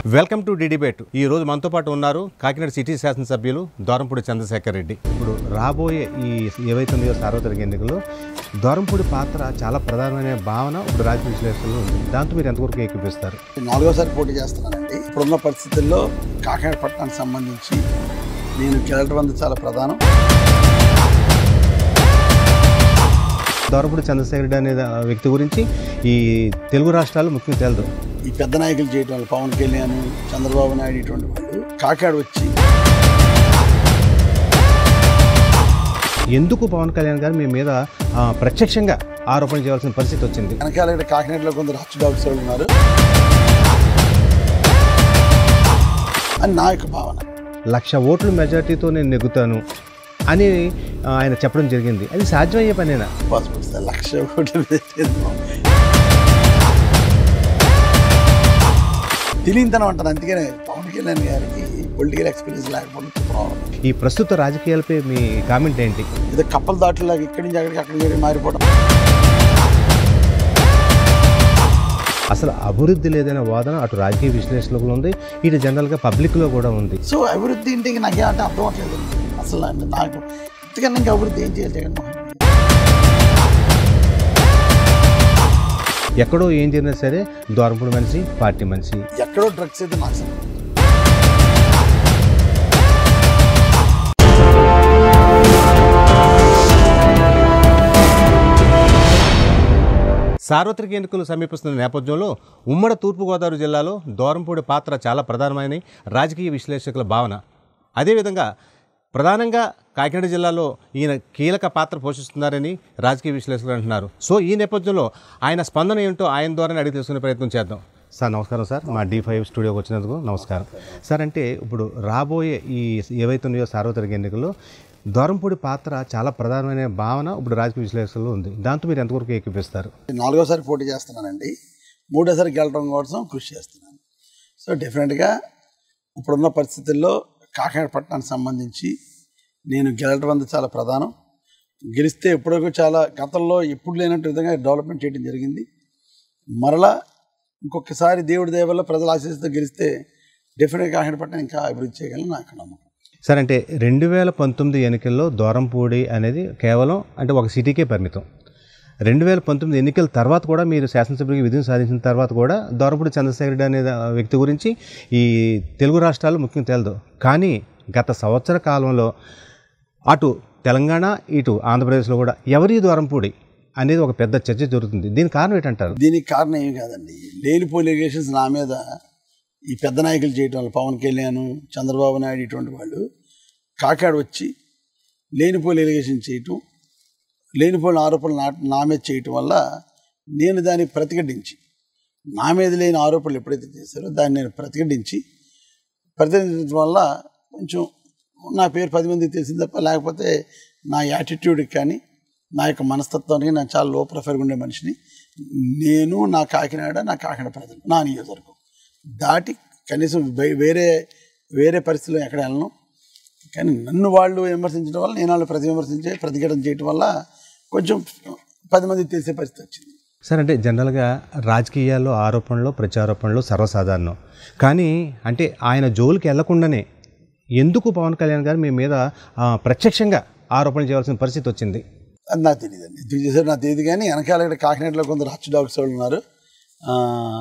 Welcome to debate ఈ రోజు మనతో పాటు ఉన్నారు కాకినాడ సిటీ శాసనసభ్యులు దోరంపూడి చంద్రశేఖర్ రెడ్డి ఇప్పుడు రాబోయే ఈ ఏవైతే ఉన్నాయో సార్వత్రిక ఎన్నికల్లో దోరంపూడి పాత్ర చాలా ప్రధానమైన భావన ఇప్పుడు రాజకీయ విశ్లేషణలో ఉంది దాంతో మీరు ఎంతవరకు ఏకీపిస్తారు నాలుగోసారి పోటీ చేస్తున్నానండి ఇప్పుడున్న పరిస్థితుల్లో కాకినాడ పట్టణానికి సంబంధించి నేను గెలవడం అనేది చాలా ప్రధానం దోరంపూడి చంద్రశేఖర్ రెడ్డి అనే వ్యక్తి గురించి ఈ తెలుగు రాష్ట్రాలు ముఖ్యంగా తెలదు ఈ పెద్ద నాయకులు చేయటం వల్ల పవన్ కళ్యాణ్ చంద్రబాబు నాయుడు ఇటువంటి వాళ్ళు కాకినాడ వచ్చి ఎందుకు పవన్ కళ్యాణ్ గారు మీ మీద ఆ, ప్రత్యక్షంగా ఆరోపణ చేయాల్సిన పరిస్థితి వచ్చింది వెనకాల ఇక్కడ కాకినాడలో కొందరు హచ్చు డాక్టర్స్ వాళ్ళు ఉన్నారు అని నా యొక్క భావన లక్ష ఓట్ల మెజార్టీతో నేను నెగ్గుతాను అని ఆ, ఆయన చెప్పడం జరిగింది అది సాధ్యమయ్యే పనేనా పాసిబుల్ సార్ లక్ష ఓట్లు వేసేద్దాం. తెలియనితనం అంటాను అందుకనే పవన్ కళ్యాణ్ గారికి పొలిటికల్ ఎక్స్పీరియన్స్ లేకపోవడం ప్రాబ్లం ఈ ప్రస్తుత రాజకీయాలపై మీ కామెంట్ ఏంటి ఏదో కప్పల దాటిలాగా ఇక్కడి నుంచి అక్కడికి అక్కడికి ఇక్కడికి మారిపోవడం అసలు అభివృద్ధి లేదనే వాదన అటు రాజకీయ విశ్లేషకులు ఉంది ఇటు జనరల్గా పబ్లిక్లో కూడా ఉంది సో అభివృద్ధి అంటే ఇంక నాకేమంటే అర్థం అవ్వట్లేదు అసలు నాకు- నాకు ఇంతకన్నా ఇంకా అభివృద్ధి ఏం చేయాలి జగన్మోహన్ రెడ్డి ఎక్కడో ఏం జరిగినా సరే దూరంపుడు మనిషి పార్టీ మనిషి ఎక్కడో డ్రగ్స్ అయితే నాకు సంబంధం లేదు. సార్వత్రిక ఎన్నికలు సమీపిస్తున్న నేపథ్యంలో ఉమ్మడి తూర్పుగోదావరి జిల్లాలో దూరంపూడి పాత్ర చాలా ప్రధానమైన రాజకీయ విశ్లేషకుల భావన అదేవిధంగా ప్రధానంగా కాకినాడ జిల్లాలో ఈయన కీలక పాత్ర పోషిస్తున్నారని రాజకీయ విశ్లేషకులు అంటున్నారు సో ఈ నేపథ్యంలో ఆయన స్పందన ఏంటో ఆయన ద్వారానే అడిగి తెలుసుకునే ప్రయత్నం చేద్దాం సార్ నమస్కారం సార్ మా డి ఫైవ్ స్టూడియోకి వచ్చినందుకు నమస్కారం సార్ అంటే ఇప్పుడు రాబోయే ఈ ఏవైతే ఉన్నాయో సార్వత్రిక ఎన్నికల్లో దూరంపూడి పాత్ర చాలా ప్రధానమైన భావన ఇప్పుడు రాజకీయ విశ్లేషకులు ఉంది దాంతో మీరు ఎంతవరకు ఏకీపిస్తారు నాలుగోసారి పోటీ చేస్తున్నానండి మూడోసారి గెలవడం కోసం కృషి చేస్తున్నాను సో డెఫినెట్గా ఇప్పుడున్న పరిస్థితుల్లో కాకినాడ పట్టణానికి సంబంధించి నేను గెలవడం అనేది చాలా ప్రధానం గెలిస్తే ఎప్పుడో చాలా గతంలో ఎప్పుడు లేనట్టు విధంగా డెవలప్మెంట్ చేయడం జరిగింది మరలా ఇంకొకసారి దేవుడి దయ వల్ల ప్రజల ఆశీస్సుతో గెలిస్తే డెఫినెట్గా కాకినాడ పట్టణం ఇంకా అభివృద్ధి చేయగలను నాకు నమ్మకం సార్ అంటే రెండు వేల పంతొమ్మిది ఎన్నికల్లో దూరంపూడి అనేది కేవలం అంటే ఒక సిటీకే పరిమితం రెండు వేల పంతొమ్మిది ఎన్నికల తర్వాత కూడా మీరు శాసనసభ్యుడికి విధిని సాధించిన తర్వాత కూడా దూరంపూడి చంద్రశేఖర్ రెడ్డి అనే వ్యక్తి గురించి ఈ తెలుగు రాష్ట్రాలు ముఖ్యంగా తెలదు కానీ గత సంవత్సర కాలంలో అటు తెలంగాణ ఇటు ఆంధ్రప్రదేశ్లో కూడా ఎవరి దూరంపూడి అనేది ఒక పెద్ద చర్చ జరుగుతుంది దీని కారణం ఏంటంటారు దీనికి కారణం ఏమి కాదండి లేనిపోయి ఎలిగేషన్స్ నా మీద ఈ పెద్ద నాయకులు చేయటం వల్ల పవన్ కళ్యాణ్ చంద్రబాబు నాయుడు ఇటువంటి వాళ్ళు కాకాడ వచ్చి లేనిపోయి ఎలిగేషన్ చేయటం లేనిపోయిన ఆరోపణలు నా నా మీద చేయటం వల్ల నేను దాన్ని ప్రతిఘటించి నా మీద లేని ఆరోపణలు ఎప్పుడైతే చేశారో దాన్ని నేను ప్రతిఘటించి ప్రతిఘటించడం వల్ల కొంచెం నా పేరు పది మందికి తెలిసింది తప్ప లేకపోతే నా యాటిట్యూడ్కి కానీ నా యొక్క మనస్తత్వానికి నేను చాలా లో ప్రొఫైల్గా ఉండే మనిషిని నేను నా కాకినాడ నా కాకినాడ ప్రజలు నా నియోజకవర్గం దాటి కనీసం వే- వేరే వేరే పరిస్థితుల్లో ఎక్కడ వెళ్ళను కానీ నన్ను వాళ్ళు విమర్శించడం వల్ల నేను వాళ్ళు ప్రతి విమర్శించే ప్రతిఘటన చేయడం వల్ల కొంచెం పది మందికి తెలిసే పరిస్థితి వచ్చింది సార్ అంటే జనరల్గా రాజకీయాల్లో ఆరోపణలు ప్రచారోపణలు సర్వసాధారణం కానీ అంటే ఆయన జోలికి వెళ్లకుండానే ఎందుకు పవన్ కళ్యాణ్ గారు మీ మీద ఆ, ప్రత్యక్షంగా ఆరోపణ చేయాల్సిన పరిస్థితి వచ్చింది అది నాకు తెలియదండి ఎందుకు చేశారు నాకు తెలియదు కానీ వెనకాల ఇక్కడ కాకినాడలో కొందరు హచ్ డాగ్స్ వాళ్ళు ఉన్నారు ఆ,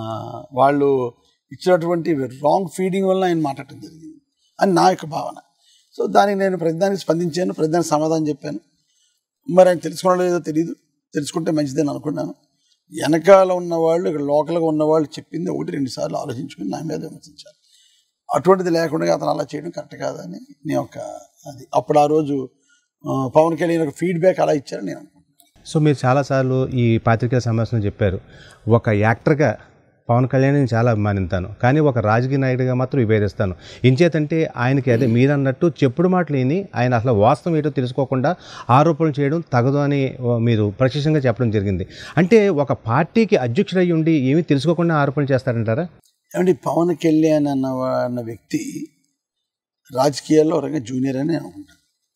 వాళ్ళు ఇచ్చినటువంటి రాంగ్ ఫీడింగ్ వల్ల ఆయన మాట్లాడటం జరిగింది అని నా యొక్క భావన సో దానికి నేను ప్రతిదానికి స్పందించాను ప్రతిదానికి సమాధానం చెప్పాను మరి ఆయన తెలుసుకోవడం లేదో తెలియదు తెలుసుకుంటే మంచిదని అనుకున్నాను వెనకాల ఉన్న వాళ్ళు ఇక్కడ లోకల్గా ఉన్న వాళ్ళు చెప్పింది ఒకటి రెండు సార్లు ఆలోచించుకుని నా మీద విమర్శించారు అటువంటిది లేకుండా అతను అలా చేయడం కరెక్ట్ కాదని నేను ఒక అది అప్పుడు ఆ రోజు ఆ, పవన్ కళ్యాణ్ ఒక ఫీడ్బ్యాక్ అలా ఇచ్చారని నేను అనుకుంటున్నాను సో మీరు చాలాసార్లు ఈ పాత్రికేయ సమావేశంలో చెప్పారు ఒక యాక్టర్గా పవన్ కళ్యాణ్ నేను చాలా అభిమానిస్తాను కానీ ఒక రాజకీయ నాయకుడిగా మాత్రం విభేదిస్తాను ఇంచేతంటే ఆయనకి అదే మీరు అన్నట్టు చెప్పుడు మాటలు విని ఆయన అసలు వాస్తవం ఏంటో తెలుసుకోకుండా ఆరోపణలు చేయడం తగదు అని ఓ, మీరు ప్రత్యక్షంగా చెప్పడం జరిగింది అంటే ఒక పార్టీకి అధ్యక్షుడై ఉండి ఏమీ తెలుసుకోకుండా ఆరోపణలు చేస్తారంటారా ఏమంటే పవన్ కళ్యాణ్ అన్న వా- అన్న వ్యక్తి రాజకీయాల్లో ఒక రకంగా జూనియర్ అని నేను అనుకుంటాను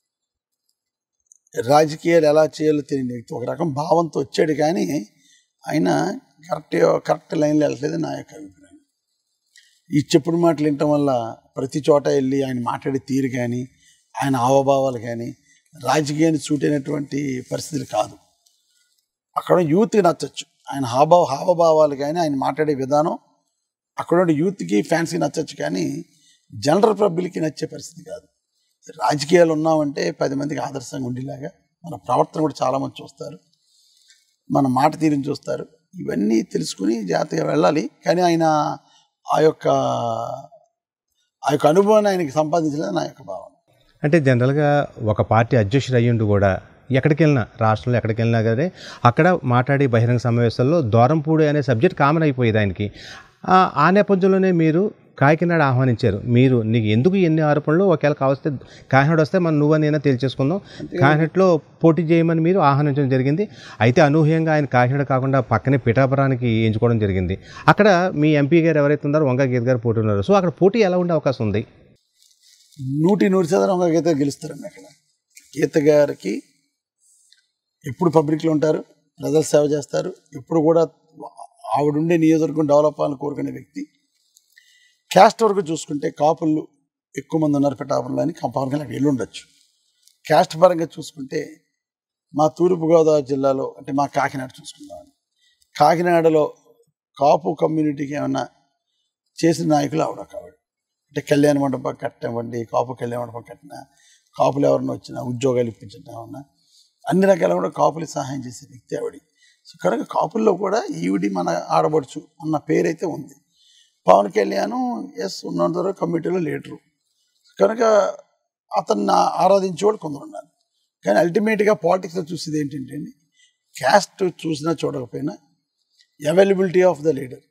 రాజకీయాలు ఎలా చేయాలో తెలియని వ్యక్తి ఒక రకం భావంతో వచ్చాడు కానీ ఆయన కరెక్ట్ కరెక్ట్ లైన్లో వెళ్ళట్లేదు నా యొక్క అభిప్రాయం ఈ చెప్పుడు మాటలు వినటం వల్ల ప్రతి చోట వెళ్ళి ఆయన మాట్లాడే తీరు కానీ ఆయన హావభావాలు కానీ రాజకీయాన్ని సూటైనటువంటి పరిస్థితులు కాదు అక్కడ యూత్కి నచ్చచ్చు ఆయన హావభావ హావభావాలు కానీ ఆయన మాట్లాడే విధానం అక్కడ ఉండే యూత్కి ఫ్యాన్స్కి నచ్చచ్చు కానీ జనరల్ పబ్లిక్కి నచ్చే పరిస్థితి కాదు రాజకీయాలు ఉన్నామంటే పది మందికి ఆదర్శంగా ఉండేలాగా మన ప్రవర్తన కూడా చాలామంది చూస్తారు మన మాట తీరుని చూస్తారు ఇవన్నీ తెలుసుకుని జాగ్రత్తగా వెళ్ళాలి కానీ ఆయన ఆ యొక్క ఆ యొక్క అనుభవాన్ని ఆయనకి సంపాదించలేదు నా యొక్క భావన అంటే జనరల్గా ఒక పార్టీ అధ్యక్షుడు అయ్యుండి కూడా ఎక్కడికి వెళ్ళినా రాష్ట్రంలో ఎక్కడికి వెళ్ళినా కానీ అక్కడ మాట్లాడే బహిరంగ సమావేశాల్లో దూరంపూడి అనే సబ్జెక్ట్ కామన్ అయిపోయేది ఆయనకి ఆ ఆ నేపథ్యంలోనే మీరు కాకినాడ ఆహ్వానించారు మీరు నీకు ఎందుకు ఎన్ని ఆరోపణలు ఒకవేళ కావస్తే కాకినాడ వస్తే మనం నువ్వు నేనా తేల్చేసుకుందాం కాకినాడలో పోటీ చేయమని మీరు ఆహ్వానించడం జరిగింది అయితే అనూహ్యంగా ఆయన కాకినాడ కాకుండా పక్కనే పిఠాపురానికి ఎంచుకోవడం జరిగింది అక్కడ మీ ఎంపీ గారు ఎవరైతే ఉన్నారో వంగ గీత గారు పోటీ ఉన్నారు సో అక్కడ పోటీ ఎలా ఉండే అవకాశం ఉంది నూటి నూరు శాతం ఒక గీత గెలుస్తారండి అక్కడ గీత గారికి ఎప్పుడు పబ్లిక్లో ఉంటారు ప్రజలు సేవ చేస్తారు ఎప్పుడు కూడా ఆవిడుండే నియోజకవర్గం డెవలప్ అవ్వాలని కోరుకునే వ్యక్తి క్యాస్ట్ వరకు చూసుకుంటే కాపులు ఎక్కువ మంది ఉన్నారు పిఠాపురంలో అని పవన్ కళ్యాణ్ వెళ్ళి ఉండొచ్చు క్యాస్ట్ పరంగా చూసుకుంటే మా తూర్పుగోదావరి జిల్లాలో అంటే మా కాకినాడ చూసుకుందాం కాకినాడలో కాపు కమ్యూనిటీకి ఏమన్నా చేసిన నాయకులు ఆవిడ ఒక ఆవిడ అంటే కళ్యాణ మండపం కట్టనివ్వండి కాపు కళ్యాణ మండపం కట్టినా కాపులు ఎవరన్నా వచ్చినా ఉద్యోగాలు ఇప్పించడం ఏమన్నా అన్ని రకాల కూడా కాపులకి సహాయం చేసే వ్యక్తి ఆవిడ సో కనుక కాపుల్లో కూడా ఈవిడి మన ఆడబడుచు అన్న పేరైతే ఉంది పవన్ కళ్యాణ్ ఎస్ ఉన్నంత వరకు కమిటీలో లీడరు కనుక అతన్ని ఆరాధించేవాడు కొందరు ఉన్నారు కానీ అల్టిమేట్గా పాలిటిక్స్లో చూసేది ఏంటంటే అండి క్యాస్ట్ చూసినా చూడకపోయినా అవైలబిలిటీ ఆఫ్ ద లీడర్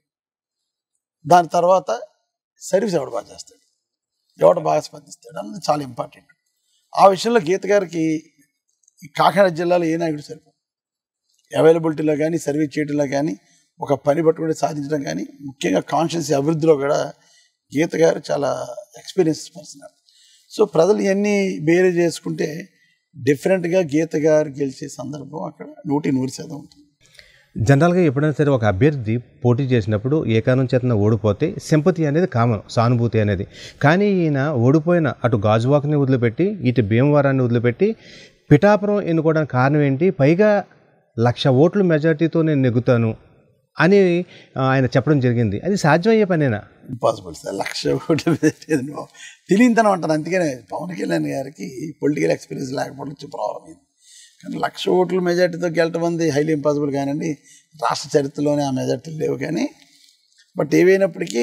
దాని తర్వాత సర్వీస్ ఎవడు బాగా చేస్తాడు ఎవడు బాగా స్పందిస్తాడు అన్నది చాలా ఇంపార్టెంట్ ఆ విషయంలో గీత గారికి ఈ కాకినాడ జిల్లాలో ఏ నాయకుడు సరిపోదు అవైలబిలిటీలో కానీ సర్వీస్ చేయడంలో కానీ ఒక పని పట్టుకుని సాధించడం కానీ ముఖ్యంగా కాన్షియస్ అభివృద్ధిలో కూడా గీత గారు చాలా ఎక్స్పీరియన్స్ పర్సన్ సో ప్రజలు ఇవన్నీ బేరే చేసుకుంటే డిఫరెంట్గా గీత గారు గెలిచే సందర్భం అక్కడ నూటి నూరు శాతం ఉంటుంది జనరల్గా ఎప్పుడైనా సరే ఒక అభ్యర్థి పోటీ చేసినప్పుడు ఏ కారణం చేతన ఓడిపోతే సింపతి అనేది కామన్ సానుభూతి అనేది కానీ ఈయన ఓడిపోయిన అటు గాజువాకని వదిలిపెట్టి ఇటు భీమవరాన్ని వదిలిపెట్టి పిఠాపురం ఎన్నుకోవడానికి కారణం ఏంటి పైగా లక్ష ఓట్ల మెజార్టీతో నేను నెగ్గుతాను అని ఆ, ఆయన చెప్పడం జరిగింది అది సాధ్యమయ్యే పనేనా ఇంపాసిబుల్ సార్ లక్ష కోట్లు పెట్టేది నువ్వు తెలియతనం అంటాను అందుకనే పవన్ కళ్యాణ్ గారికి పొలిటికల్ ఎక్స్పీరియన్స్ లేకపోవడం వచ్చే ప్రాబ్లం ఇది కానీ లక్ష ఓట్ల మెజార్టీతో గెలటం మంది హైలీ ఇంపాసిబుల్ కానివ్వండి రాష్ట్ర చరిత్రలోనే ఆ మెజార్టీలు లేవు కానీ బట్ ఏవైనప్పటికీ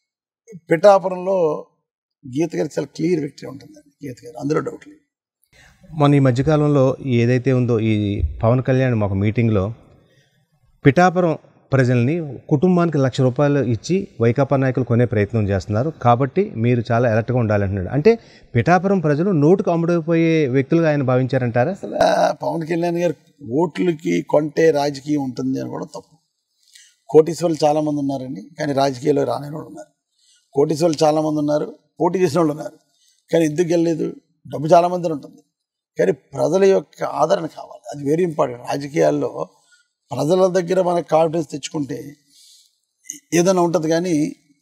పిఠాపురంలో గీత గారికి చాలా క్లియర్ వ్యక్తి ఉంటుందండి గీత గారు అందులో డౌట్ లేదు మొన్న ఈ మధ్యకాలంలో ఏదైతే ఉందో ఈ పవన్ కళ్యాణ్ మాకు మీటింగ్లో పిఠాపురం ప్రజల్ని కుటుంబానికి లక్ష రూపాయలు ఇచ్చి వైకాపా నాయకులు కొనే ప్రయత్నం చేస్తున్నారు కాబట్టి మీరు చాలా అలర్ట్గా ఉండాలంటున్నాడు అంటే పిఠాపురం ప్రజలు నోటుకు అమ్ముడైపోయే వ్యక్తులుగా ఆయన భావించారంటారా అసలు పవన్ కళ్యాణ్ గారు ఓట్లకి కొంటే రాజకీయం ఉంటుంది అని కూడా తప్పు కోటీశ్వరులు చాలామంది ఉన్నారండి కానీ రాజకీయాల్లో రాని వాళ్ళు ఉన్నారు కోటీశ్వరులు చాలామంది ఉన్నారు పోటీ చేసిన వాళ్ళు ఉన్నారు కానీ ఎందుకు వెళ్ళలేదు డబ్బు చాలామంది ఉంటుంది కానీ ప్రజల యొక్క ఆదరణ కావాలి అది వెరీ ఇంపార్టెంట్ రాజకీయాల్లో ప్రజల దగ్గర మనకు కాన్ఫిడెన్స్ తెచ్చుకుంటే ఏదైనా ఉంటుంది కానీ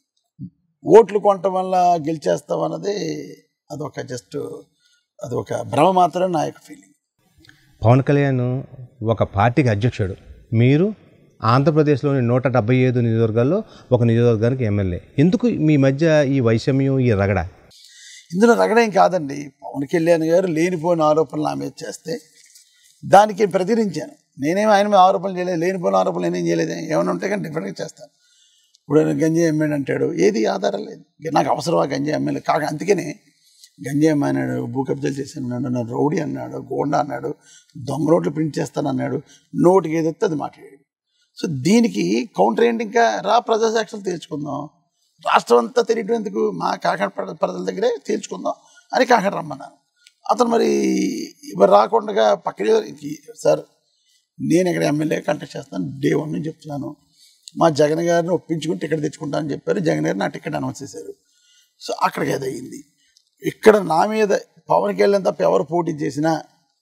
ఓట్లు కొనటం వల్ల గెలిచేస్తాం అన్నది అదొక జస్ట్ అదొక భ్రమ మాత్రమే నా యొక్క ఫీలింగ్ పవన్ కళ్యాణ్ ఒక పార్టీకి అధ్యక్షుడు మీరు ఆంధ్రప్రదేశ్లోని నూట డెబ్బై ఐదు నియోజకవర్గాల్లో ఒక నియోజకవర్గానికి ఎమ్మెల్యే ఎందుకు మీ మధ్య ఈ వైషమ్యం ఈ రగడ ఇందులో రగడేం కాదండి పవన్ కళ్యాణ్ గారు లేనిపోయిన ఆరోపణలు నా మీద చేస్తే దానికి ప్రతిరించాను నేనేం ఆయన మీద ఆరోపణలు చేయలేదు లేనిపోయిన ఆరోపణలు నేనేం చేయలేదు ఏమైనా ఉంటే కానీ డిఫరెంట్గా చేస్తాను ఇప్పుడు ఆయన గంజాయి ఎమ్మెల్యే అంటాడు ఏది ఆధారం లేదు ఇక నాకు అవసరమా గంజాయి ఎమ్మెల్యే కాక అందుకనే గంజాయి అమ్మాయి అన్నాడు భూ కబ్జాలు చేశాను అన్నాడు నన్ను రౌడీ అన్నాడు గోండా అన్నాడు దొంగ రోడ్లు ప్రింట్ చేస్తాను అన్నాడు నోటికి ఏదొస్తే అది మాట్లాడాడు సో దీనికి కౌంటర్ ఏంటి ఇంకా రా ప్రజాసాక్షులు తేల్చుకుందాం రాష్ట్రం అంతా తెలియటం ఎందుకు మా కాకినాడ ప్ర- ప్రజల దగ్గరే తేల్చుకుందాం అని కాకినాడ రమ్మన్నాను అతను మరి మరి రాకుండా పక్కనే సార్ నేను ఇక్కడ ఎమ్మెల్యే కంటెక్ట్ చేస్తాను డే వన్ నుంచి చెప్తున్నాను మా జగన్ గారిని ఒప్పించుకుని టికెట్ తెచ్చుకుంటానని చెప్పారు జగన్ గారు నా టికెట్ అనౌన్స్ చేశారు సో అక్కడికి అది అయింది ఇక్కడ నా మీద పవన్ కళ్యాణ్ తప్ప ఎవరు పోటీ చేసినా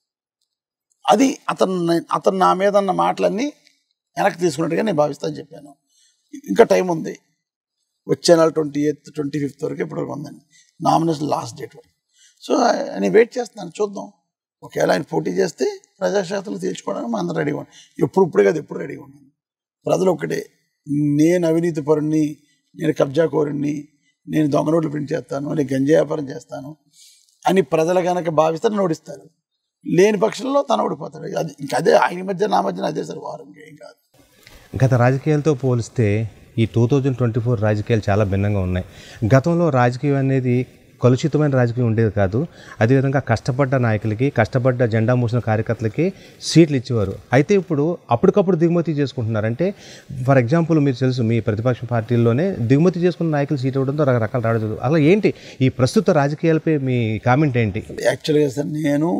అది అతను అతను నా మీద అన్న మాటలన్నీ వెనక్కి తీసుకున్నట్టుగా నేను భావిస్తాను చెప్పాను ఇంకా టైం ఉంది వచ్చే నెల ట్వంటీ ఎయిత్ ట్వంటీ ఫిఫ్త్ వరకు ఇప్పటివరకు ఉందండి నామినేషన్ లాస్ట్ డేట్ వరకు సో నేను వెయిట్ చేస్తున్నాను చూద్దాం ఒకవేళ ఆయన పోటీ చేస్తే ప్రజాక్షేత్రంలో తీర్చుకోవడానికి మా అందరం రెడీగా ఉన్నాం ఎప్పుడు ఇప్పుడే కాదు ఎప్పుడు రెడీగా ఉన్నాను ప్రజలు ఒకటే నేను అవినీతి పరుణ్ణి నేను కబ్జా కోరుణ్ణి నేను దొంగ నోట్లు ప్రింట్ చేస్తాను నేను గంజా వ్యాపారం చేస్తాను అని ప్రజలు కనుక భావిస్తే నోడిస్తారు లేని పక్షంలో తన ఓడిపోతాడు అది ఇంకా అదే ఆయన మధ్య నా మధ్యన అదే సార్ వారం ఇంకేం కాదు గత రాజకీయాలతో పోలిస్తే ఈ టూ థౌజండ్ ట్వంటీ ఫోర్ రాజకీయాలు చాలా భిన్నంగా ఉన్నాయి గతంలో రాజకీయం అనేది కలుషితమైన రాజకీయం ఉండేది కాదు అదేవిధంగా కష్టపడ్డ నాయకులకి కష్టపడ్డ జెండా మూసిన కార్యకర్తలకి సీట్లు ఇచ్చేవారు అయితే ఇప్పుడు అప్పటికప్పుడు దిగుమతి చేసుకుంటున్నారు అంటే ఫర్ ఎగ్జాంపుల్ మీరు తెలుసు మీ ప్రతిపక్ష పార్టీల్లోనే దిగుమతి చేసుకున్న నాయకులు సీట్ ఇవ్వడంతో రకరకాల రావడం అలా ఏంటి ఈ ప్రస్తుత రాజకీయాలపై మీ కామెంట్ ఏంటి యాక్చువల్గా సార్ నేను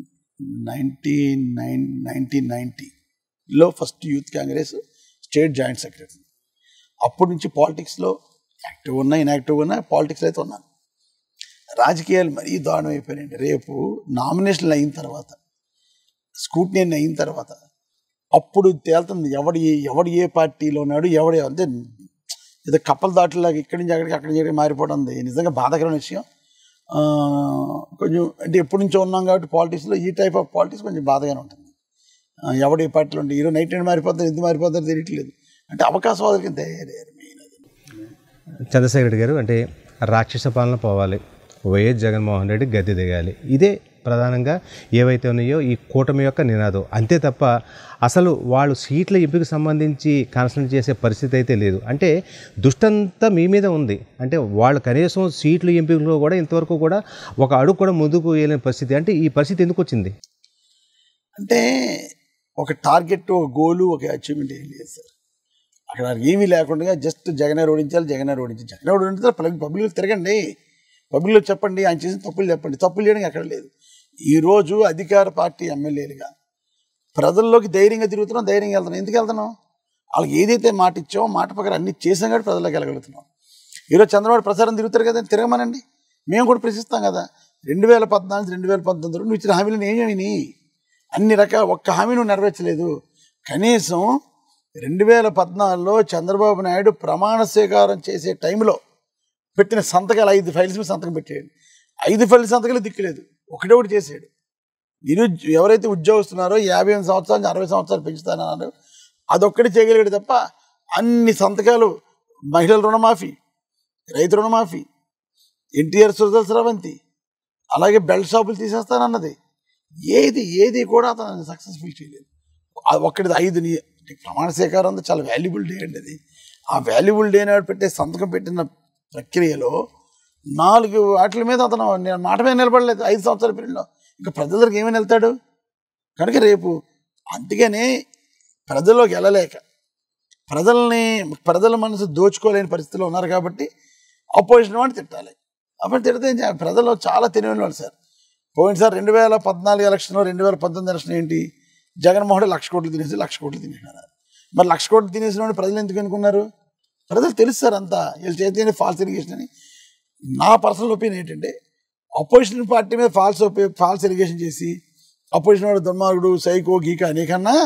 నైన్టీన్ నైన్ నైన్టీన్ నైంటీలో first youth Congress state joint secretary అప్పటి నుంచి పాలిటిక్స్లో యాక్టివ్ ఉన్నా ఇన్యాక్టివ్ ఉన్నా పాలిటిక్స్లో అయితే ఉన్నాను రాజకీయాలు మరీ దారుణం అయిపోయినాయండి రేపు నామినేషన్లు అయిన తర్వాత స్కూట్నీ అయిన తర్వాత అప్పుడు తేలుతుంది ఎవడు ఏ ఎవడు ఏ పార్టీలో ఉన్నాడు ఎవడు అంటే ఏదో కప్పల దాటిలాగా ఇక్కడి నుంచి అక్కడికి అక్కడి నుంచి ఇక్కడికి మారిపోవడం ఉంది నిజంగా బాధాకరమైన విషయం ఆ, కొంచెం అంటే ఎప్పటి నుంచో ఉన్నాం కాబట్టి పాలిటిక్స్లో ఈ టైప్ ఆఫ్ పాలిటిక్స్ కొంచెం బాధగానే ఉంటుంది ఆ, ఎవడు ఏ పార్టీలో ఉంటే ఈరోజు నైట్ నైట్ మారిపోతారు ఎందుకు మారిపోతారో తెలియట్లేదు అంటే అవకాశవాదులకి తయారయ్యారు మెయిన్ అది చంద్రశేఖర్ రెడ్డి గారు అంటే రాక్షస పాలన పోవాలి వైఎస్ జగన్మోహన్ రెడ్డి గద్దె దిగాలి ఇదే ప్రధానంగా ఏవైతే ఉన్నాయో ఈ కూటమి యొక్క నినాదం అంతే తప్ప అసలు వాళ్ళు సీట్ల ఎంపిక సంబంధించి కాన్సన్ట్రేట్ చేసే పరిస్థితి అయితే లేదు అంటే దుష్టంతా మీ మీద ఉంది అంటే వాళ్ళు కనీసం సీట్ల ఎంపికలో కూడా ఇంతవరకు కూడా ఒక అడుగు కూడా ముందుకు వెళ్ళిన పరిస్థితి అంటే ఈ పరిస్థితి ఎందుకు వచ్చింది అంటే ఒక టార్గెట్ ఒక గోలు ఒక అచీవ్మెంట్ ఏం లేదు సార్ అక్కడ ఏమీ లేకుండా జస్ట్ జగనే ఓడించాలి జగనే ఓడించాలి జగనే ఓడించాలి పబ్లిక్ పబ్లిక్లో తిరగండి పబ్లిక్లో చెప్పండి ఆయన చేసిన తప్పులు చెప్పండి తప్పులు చేయడానికి ఎక్కడ లేదు ఈరోజు అధికార పార్టీ ఎమ్మెల్యేలుగా ప్రజల్లోకి ధైర్యంగా తిరుగుతున్నాం ధైర్యంగా వెళ్తున్నాం ఎందుకు వెళ్తున్నాం వాళ్ళకి ఏదైతే మాట ఇచ్చామో మాట ప్రకారం అన్ని చేసాం కాబట్టి ప్రజల్లోకి వెళ్ళగలుగుతున్నాం ఈరోజు చంద్రబాబు ప్రచారం తిరుగుతారు కదా తిరగమనండి మేము కూడా ప్రశ్నిస్తాం కదా రెండు వేల పద్నాలుగు రెండు వేల పంతొమ్మిది నువ్వు ఇచ్చిన హామీలను ఏమేమి అన్ని రకాల ఒక్క హామీ నువ్వు నెరవేర్చలేదు కనీసం రెండు వేల పద్నాలుగులో చంద్రబాబు నాయుడు ప్రమాణ స్వీకారం చేసే టైంలో పెట్టిన సంతకాలు ఐదు ఫైల్స్ మీద సంతకం పెట్టాడు ఐదు ఫైల్ సంతకాలు దిక్కులేదు ఒకటే ఒకటి చేసాడు నిరుజ్ ఎవరైతే ఉద్యోగస్తున్నారో యాభై ఎనిమిది సంవత్సరాల నుంచి అరవై సంవత్సరాలు పెంచుతానన్నారు అదొక్కటి చేయగలిగాడు తప్ప అన్ని సంతకాలు మహిళల రుణమాఫీ రైతు రుణమాఫీ ఎన్టీఆర్ సుజల్ స్రవంతి అలాగే బెల్ట్ షాపులు తీసేస్తానన్నది ఏది ఏది కూడా అతను సక్సెస్ఫుల్ చేయలేదు ఆ ఒక్కటిది ఐదు ని- ప్రమాణ స్వీకారం అంతా చాలా వాల్యుబుల్ డే అండి అది ఆ వాల్యుబుల్ డే నాడు పెట్టే సంతకం పెట్టిన ప్రక్రియలో నాలుగు వాటిల మీద అతను నేను మాట మీద నిలబడలేదు ఐదు సంవత్సరాల పీరియడ్లో ఇంకా ప్రజల దగ్గరికి ఏమని వెళ్తాడు కనుక రేపు అందుకనే ప్రజల్లోకి వెళ్ళలేక ప్రజల్ని ప్రజల మనసు దోచుకోలేని పరిస్థితిలో ఉన్నారు కాబట్టి అపోజిషన్ వాడిని తిట్టాలి అప్పుడు తిడితే ఏం చేయాలి? ప్రజలు చాలా తెలివైన వాళ్ళు సార్ పోయినసారి రెండు వేల పద్నాలుగు ఎలక్షన్ రెండు వేల పంతొమ్మిది ఎలక్షన్ ఏంటి జగన్మోహన్ రెడ్డి లక్ష కోట్లు తినేసి లక్ష కోట్లు తినేసినారు మరి లక్ష కోట్లు తినేసిన వాడిని ప్రజలు ఎందుకు అనుకున్నారు ప్రజలు తెలుస్తారు అంతా వీళ్ళు చేతి ఫాల్స్ ఇరిగేషన్ అని నా పర్సనల్ ఒపీనియన్ ఏంటంటే అపోజిషన్ పార్టీ మీద ఫాల్స్ ఫాల్స్ ఇరిగేషన్ చేసి అపోజిషన్ వాడు దుర్మార్గుడు సైకో గీక అనేకన్నా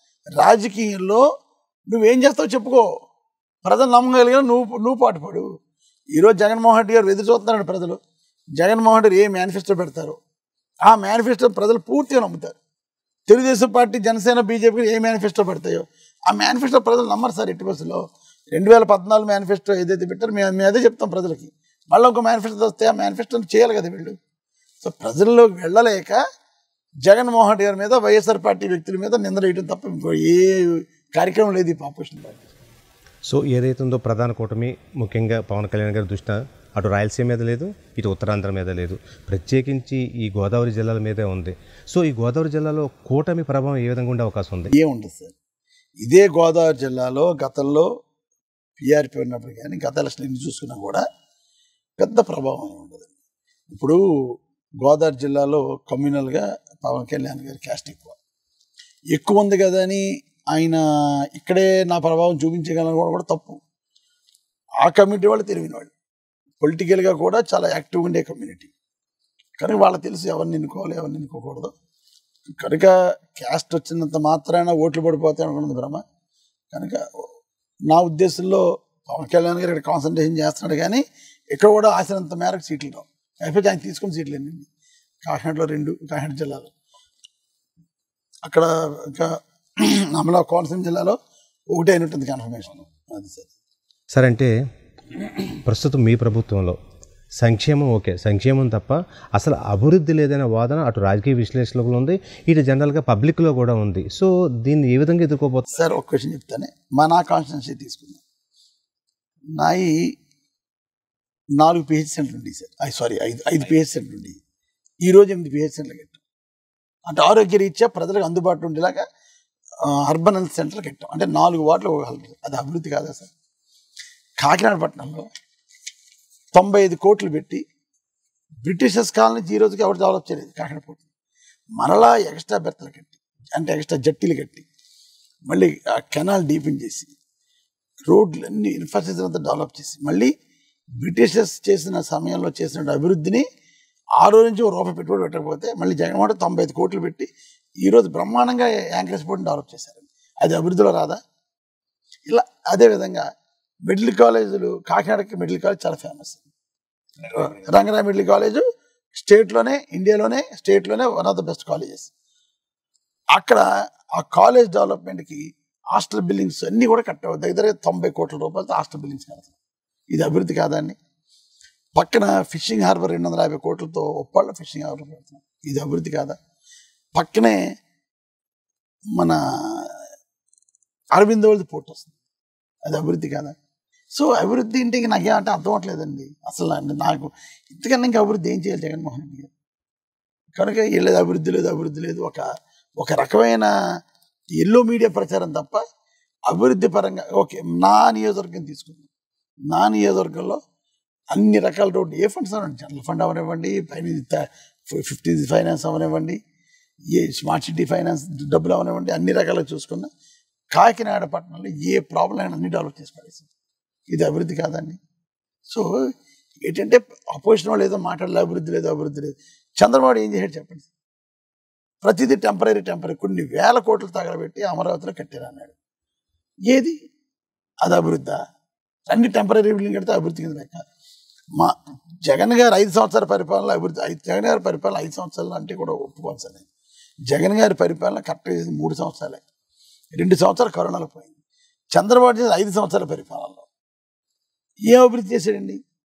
రాజకీయంలో నువ్వేం చేస్తావు చెప్పుకో ప్రజలు నమ్మగలిగిన నువ్వు నువ్వు పాటుపడు ఈరోజు జగన్మోహన్ రెడ్డి గారు ఎదురు చూస్తున్నాడు ప్రజలు జగన్మోహన్ రెడ్డి ఏ మేనిఫెస్టో పెడతారు ఆ మేనిఫెస్టో ప్రజలు పూర్తిగా నమ్ముతారు తెలుగుదేశం పార్టీ జనసేన బీజేపీ ఏ మేనిఫెస్టో పెడతాయో ఆ మేనిఫెస్టో ప్రజలు నమ్మరు సార్ ఎట్టి బస్సులో రెండు వేల పద్నాలుగు మేనిఫెస్టో ఏదైతే పెట్టారో మేము మేము అదే చెప్తాం ప్రజలకి మళ్ళీ ఒక మేనిఫెస్టో వస్తే ఆ మేనిఫెస్టోని చేయాలి కదా వీళ్ళు సో ప్రజల్లోకి వెళ్ళలేక జగన్మోహన్ రెడ్డి గారి మీద వైఎస్ఆర్ పార్టీ వ్యక్తుల మీద నిందలు వేయడం తప్ప ఇంకో ఏ కార్యక్రమం లేదు ఈ ఆపోజిషన్ పార్టీ సో ఏదైతే ఉందో ప్రధాన కూటమి ముఖ్యంగా పవన్ కళ్యాణ్ గారి దృష్టిన అటు రాయలసీమ మీద లేదు ఇటు ఉత్తరాంధ్ర మీద లేదు ప్రత్యేకించి ఈ గోదావరి జిల్లాల మీదే ఉంది సో ఈ గోదావరి జిల్లాలో కూటమి ప్రభావం ఏ విధంగా ఉండే అవకాశం ఉంది ఏముండదు సార్ ఇదే గోదావరి జిల్లాలో గతంలో పిఆర్పి ఉన్నప్పుడు కానీ గత ఎలక్షన్ ఎన్ని చూసుకున్నా కూడా పెద్ద ప్రభావం ఏమి ఉండదు ఇప్పుడు గోదావరి జిల్లాలో కమ్యూనల్గా పవన్ కళ్యాణ్ గారి క్యాస్ట్ ఎక్కువ ఎక్కువ ఉంది కదా అని ఆయన ఇక్కడే నా ప్రభావం చూపించగలను కూడా కూడా తప్పు ఆ కమ్యూనిటీ వాళ్ళు తెలివిన వాళ్ళు పొలిటికల్గా కూడా చాలా యాక్టివ్గా ఉండే కమ్యూనిటీ కనుక వాళ్ళకి తెలుసు ఎవరిని ఎన్నుకోవాలి ఎవరిని ఎన్నుకోకూడదు కనుక క్యాస్ట్ వచ్చినంత మాత్రాన ఓట్లు పడిపోతాయి అనుకున్నది భ్రమ కనుక నా ఉద్దేశంలో పవన్ కళ్యాణ్ గారు ఇక్కడ కాన్సన్ట్రేషన్ చేస్తున్నాడు కానీ ఇక్కడ కూడా ఆశనంత మేరకు సీట్లు రావు అయిపోతే ఆయన తీసుకున్న సీట్లు ఎన్ని కాకినాడలో రెండు కాకినాడ జిల్లాలో అక్కడ ఇంకా అమలా కోనసీమ జిల్లాలో ఒకటే అయినట్టుంది కన్ఫర్మేషన్ అది సార్ సార్ అంటే ప్రస్తుతం మీ ప్రభుత్వంలో సంక్షేమం ఓకే సంక్షేమం తప్ప అసలు అభివృద్ధి లేదనే వాదన అటు రాజకీయ విశ్లేషకులు ఉంది ఇటు జనరల్గా పబ్లిక్లో కూడా ఉంది సో దీన్ని ఏ విధంగా ఎదుర్కోబోతున్నారు సార్ ఒక క్వశ్చన్ చెప్తానే మా నా కాన్స్టిట్యున్సీ తీసుకుందాం నాయి నాలుగు పిహెచ్ సెంటర్లు ఉండేవి సార్ ఐ సారీ ఐదు ఐదు పిహెచ్ సెంటర్లు ఉండేవి ఈ రోజు ఎనిమిది పిహెచ్ సెంటర్లు కట్టాం అంటే ఆరోగ్య రీత్యా ప్రజలకు అందుబాటులో ఉండేలాగా ఆ, అర్బన్ హెల్త్ సెంటర్లు కట్టాం అంటే నాలుగు వార్డులు ఒక హెల్త్ అది అభివృద్ధి కాదా సార్ కాకినాడ పట్టణంలో తొంభై ఐదు కోట్లు పెట్టి బ్రిటిషర్స్ కాలనీ ఈ రోజుకి ఎవరు డెవలప్ చేయలేదు కాకినాడ పోర్టు మరలా ఎక్స్ట్రా బెర్తలు కట్టి అంటే ఎక్స్ట్రా జట్టీలు కట్టి మళ్ళీ ఆ కెనాల్ డీపెన్ చేసి రోడ్లు అన్ని ఇన్ఫ్రాస్ట్రక్చర్ అంతా డెవలప్ చేసి మళ్ళీ బ్రిటిషర్స్ చేసిన సమయంలో చేసిన అభివృద్ధిని ఆ రోజు నుంచి ఒక రూపాయి పెట్టుబడి పెట్టకపోతే మళ్ళీ జగన్మోహన్ తొంభై ఐదు కోట్లు పెట్టి ఈ రోజు బ్రహ్మాండంగా యాంకరేజ్ పోర్ట్ని డెవలప్ చేశారండి అది అభివృద్ధిలో రాదా ఇలా అదే విధంగా మిడిల్ కాలేజీలు కాకినాడకి మిడిల్ కాలేజ్ చాలా ఫేమస్ రంగరాయ మిడిల్ కాలేజ్ స్టేట్లోనే ఇండియాలోనే స్టేట్లోనే one of the best colleges అక్కడ ఆ కాలేజ్ డెవలప్మెంట్కి హాస్టల్ బిల్డింగ్స్ అన్నీ కూడా కట్టావు దగ్గర దగ్గర తొంభై కోట్ల రూపాయలతో హాస్టల్ బిల్డింగ్స్ కడతాం ఇది అభివృద్ధి కాదండి పక్కన ఫిషింగ్ హార్బర్ రెండు వందల యాభై కోట్లతో ఒప్పాళ్ళ ఫిషింగ్ హార్బర్ పెడుతున్నాం ఇది అభివృద్ధి కాదా పక్కనే మన అరవింద్ వాళ్ళది పోర్ట్ వస్తుంది అది అభివృద్ధి కాదా సో అభివృద్ధి అంటే ఇంక నాకేమంటే అర్థం అవట్లేదండి అసలు అంటే నాకు ఇంతకన్నా ఇంకా అభివృద్ధి ఏం చేయాలి జగన్మోహన్ రెడ్డి గారు కనుక వీళ్ళది అభివృద్ధి లేదు అభివృద్ధి లేదు ఒక ఒక రకమైన ఎల్లో మీడియా ప్రచారం తప్ప అభివృద్ధి పరంగా ఓకే నా నియోజకవర్గం తీసుకుందాం నా నియోజకవర్గంలో అన్ని రకాల రోడ్డు ఏ ఫండ్స్ అవనండి జనరల్ ఫండ్ అవనివ్వండి ఫిఫ్టీ ఫైనాన్స్ అవనివ్వండి ఏ స్మార్ట్ సిటీ ఫైనాన్స్ డబ్బులు అవనివ్వండి అన్ని రకాలుగా చూసుకున్నా కాకినాడ పట్టణంలో ఏ ప్రాబ్లం అయినా అన్ని డెవలప్ చేసి పడేసింది ఇది అభివృద్ధి కాదండి సో ఏంటంటే అపోజిషన్ వాళ్ళు ఏదో మాట్లాడలే అభివృద్ధి లేదు అభివృద్ధి లేదు చంద్రబాబు ఏం చేశాడు చెప్పండి ప్రతిదీ టెంపరీ టెంపరీ కొన్ని వేల కోట్లు తగలబెట్టి అమరావతిలో కట్టారు అన్నాడు ఏది అది అభివృద్ధా అన్ని టెంపరీ బిల్డింగ్ కడితే అభివృద్ధి కింద లెక్క మా జగన్ గారు ఐదు సంవత్సరాల పరిపాలన అభివృద్ధి ఐదు జగన్ గారి పరిపాలన ఐదు సంవత్సరాలు అంటే కూడా ఒప్పుకోవాలి సార్ నేను జగన్ గారి పరిపాలన కరెక్ట్గా చేసింది మూడు సంవత్సరాలే రెండు సంవత్సరాలు కరోనాలో పోయింది చంద్రబాబు చేసిన ఐదు సంవత్సరాల పరిపాలనలో ఏం అభివృద్ధి చేశాడండి